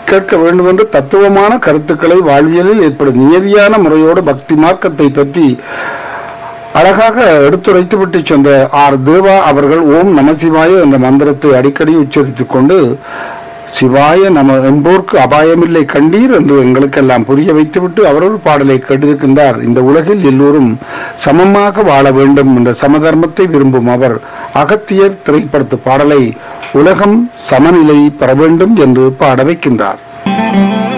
கேட்க வேண்டும் என்று தத்துவமான கருத்துக்களை வாழ்வியலில் ஏற்படும் நியதியான முறையோடு பக்தி மார்க்கத்தை பற்றி அழகாக எடுத்துரைத்துவிட்டு சென்ற ஆர் தேவா அவர்கள் ஓம் நமசிவாய என்ற மந்திரத்தை அடிக்கடி உச்சரித்துக் கொண்டு சிவாய நம என்போர்க்கு அபாயமில்லை கண்டீர் என்று எங்களுக்கெல்லாம் புரிய வைத்துவிட்டு அவரொரு பாடலை கேட்டிருக்கின்றார் இந்த உலகில் எல்லோரும் சமமாக வாழ வேண்டும் என்ற சமதர்மத்தை விரும்பும் அவர் அகத்தியர் திரைப்படத்து பாடலை உலகம் சமநிலை பெற வேண்டும் என்று பாட வைக்கின்றார்